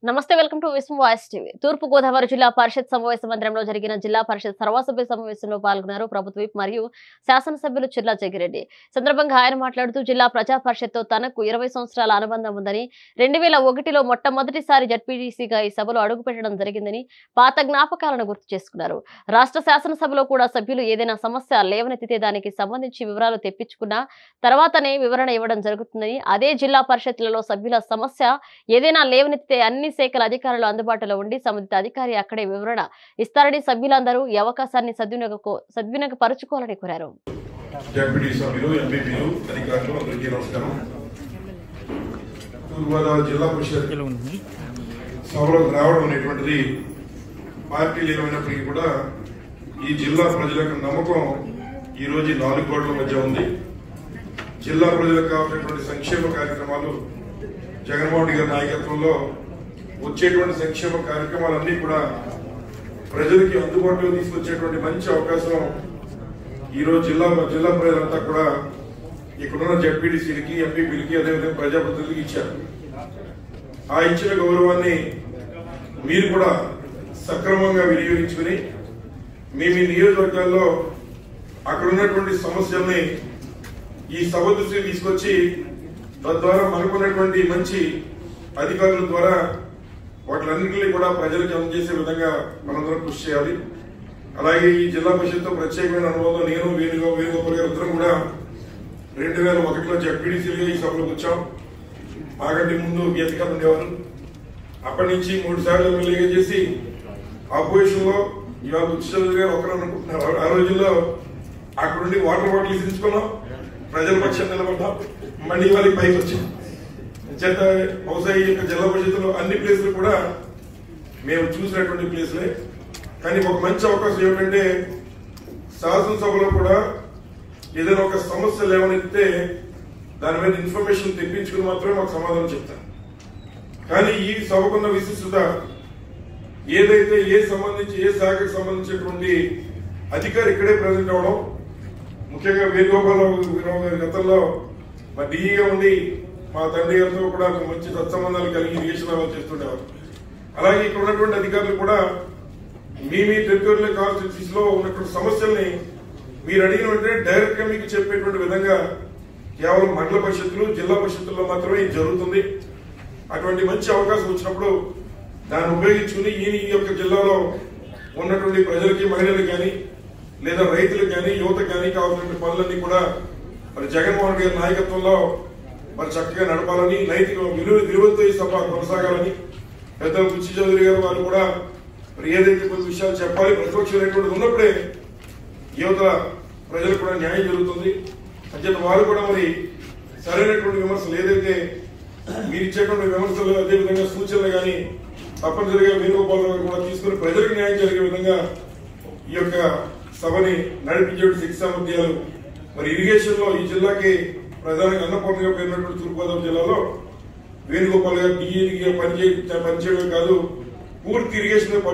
నమస్తే welcome to Vishwam voice TV తూర్పు గోదావరి జిల్లా పరిషత్ సమావేశ మందిరంలో జరిగిన జిల్లా పరిషత్ సర్వసభ్య సమావేశంలో పాల్గొన్నారు ప్రభుత్వ విప్ మరియు శాసనసభ్యులు చిర్లా జగిరెడ్డి సందర్భంగా ఆయన మాట్లాడుతూ జిల్లా ప్రజా పరిషత్తో తనకు ఇరవై సంవత్సరాల అనుబంధం ఉందని రెండు వేల ఒకటిలో మొట్టమొదటిసారి జడ్పీటీసీగా ఈ సభలో అడుగుపెట్టడం జరిగిందని పాత జ్ఞాపకాలను గుర్తు చేసుకున్నారు రాష్ట్ర శాసనసభలో కూడా సభ్యులు ఏదైనా సమస్య లేవనెత్తితే దానికి సంబంధించి వివరాలు తెప్పించుకున్న తర్వాతనే వివరణ ఇవ్వడం జరుగుతుందని అదే జిల్లా పరిషత్లలో సభ్యుల సమస్య ఏదైనా లేవనెత్తితే అన్ని శాఖల అధికారులు అందుబాటులో ఉండి సంబంధిత అధికారి అక్కడే వివరణ ఇస్తారని సభ్యులందరూ ఈ అవకాశాన్ని సద్వినియోగ సద్వినియోగపరుచుకోవాలని కోరారు జడ్పీటీ సభ్యులు ఎంపీపీలు అధికారులు అందరికీ నమస్కారం తూర్పుగోదావరి జిల్లా పరిషత్ సభలోకి రావడం అనేటువంటిది పార్టీలు ఏమైనప్పటికీ కూడా ఈ జిల్లా ప్రజల యొక్క నమ్మకం ఈ రోజు ఈ నాలుగు కోట్ల మధ్య ఉంది జిల్లా ప్రజలకు కావాల్సినటువంటి సంక్షేమ కార్యక్రమాలు జగన్మోహన్ రెడ్డి గారి నాయకత్వంలో వచ్చేటువంటి సంక్షేమ కార్యక్రమాలన్నీ కూడా ప్రజలకి అందుబాటులో తీసుకొచ్చేటువంటి మంచి అవకాశం ఈ రోజు జిల్లా జిల్లా ప్రజలంతా కూడా ఇక్కడున్న జడ్పీటీసీలకి ఎంపీపీలకి అదేవిధంగా ప్రజాప్రతినిధులకి ఇచ్చారు ఆ ఇచ్చిన గౌరవాన్ని మీరు కూడా సక్రమంగా వినియోగించుకుని మీ మీ నియోజకవర్గాల్లో అక్కడ ఉన్నటువంటి సమస్యల్ని ఈ సభ దృష్టికి తీసుకొచ్చి తద్వారా మనకున్నటువంటి మంచి అధికారుల ద్వారా వాటిలన్నింటినీ కూడా ప్రజలకు అందజేసే విధంగా మనందరం కృషి చేయాలి అలాగే ఈ జిల్లా పరిషత్తో ప్రత్యేకమైన అనుభవం నేను వేణుగో వేణుగోపాల్ గారు ఇద్దరం కూడా రెండు వేల ఒకటిలో జడ్పీడీసీలుగా ఈ సభలోకి వచ్చాం మాకంటే ముందు గీతకాలు ఉండేవారు అప్పటి నుంచి మూడు సార్లు ఎమ్మెల్యేగా చేసి ఆపోజిషన్ లో ఇవాళ ఉచిత గారు ఒకరు అనుకుంటున్నారు ఆ రోజుల్లో అక్కడ నుండి వాటర్ బాటిల్ తీసుకున్నాం ప్రజల పక్షం నిలబడ్డాం మళ్ళీ వాళ్ళకి పైకి వచ్చాం చేత బహుశా ఈ యొక్క జిల్లా పరిషత్తులో అన్ని ప్లేసులు కూడా మేము చూసినటువంటి ప్లేస్లే కానీ ఒక మంచి అవకాశం ఏమిటంటే శాసనసభలో కూడా ఏదైనా ఒక సమస్య లేవనెత్తితే దాని మీద ఇన్ఫర్మేషన్ తెప్పించుకుని మాత్రమే మాకు సమాధానం చెప్తారు కానీ ఈ సభకున్న విశిష్టత ఏదైతే ఏ సంబంధించి ఏ శాఖకు సంబంధించినటువంటి అధికారి ఇక్కడే ప్రజెంట్ అవడం ముఖ్యంగా వేణుగోపాలరావు రావు గారి గతంలో మా డిఈగా ఉండి మా తండ్రి గారితో కూడా ఒక మంచి సత్సంబంధాలు కలిగి ఇరిగేషన్ అమలు చేస్తుండేవారు అలాగే ఇక్కడ ఉన్నటువంటి అధికారులు కూడా మీ మీ టెరిటోరియల్ కాన్స్టిట్యూన్సీస్ లో ఉన్నటువంటి సమస్యల్ని మీరు అడిగిన వెంటనే డైరెక్ట్ గా మీకు చెప్పేటువంటి విధంగా కేవలం మండల పరిషత్తులు జిల్లా పరిషత్తుల్లో మాత్రమే ఇది జరుగుతుంది అటువంటి మంచి అవకాశం వచ్చినప్పుడు దాన్ని ఉపయోగించుకుని ఈ ఈ యొక్క జిల్లాలో ఉన్నటువంటి ప్రజలకి మహిళలకు కానీ లేదా రైతులకు కానీ యువతకు కానీ కావాల్సిన పనులన్నీ కూడా మరి జగన్మోహన్ గారి నాయకత్వంలో మరి చక్కగా నడపాలని నైతిక విలువ విలువలతో ఈ సభ కొనసాగాలని పెద్ద బుచ్చి చౌదరి గారు వారు కూడా మరి ఏదైతే కొన్ని విషయాలు చెప్పాలి ప్రతిపక్షం అనేటువంటిది ఉన్నప్పుడే యువత ప్రజలకు కూడా న్యాయం జరుగుతుంది అంచేత వారు కూడా మరి సరైనటువంటి విమర్శలు ఏదైతే మీరు ఇచ్చేటువంటి విమర్శలు అదేవిధంగా సూచనలు కానీ తప్పనిసరిగా వేణుగోపాల్ గారు కూడా తీసుకుని ప్రజలకు న్యాయం జరిగే విధంగా ఈ యొక్క సభని నడిపించే శిక్ష సామర్థ్యాలు మరి ఇరిగేషన్ లో ఈ జిల్లాకి ప్రధానంగా అన్నపూర్ణగా పేరున్నటువంటి తూర్పుగోదావరి జిల్లాలో వేణుగోపాల్ గారు డిఈ పనిచే పనిచేయడమే కాదు పూర్తి ఇరిగేషన్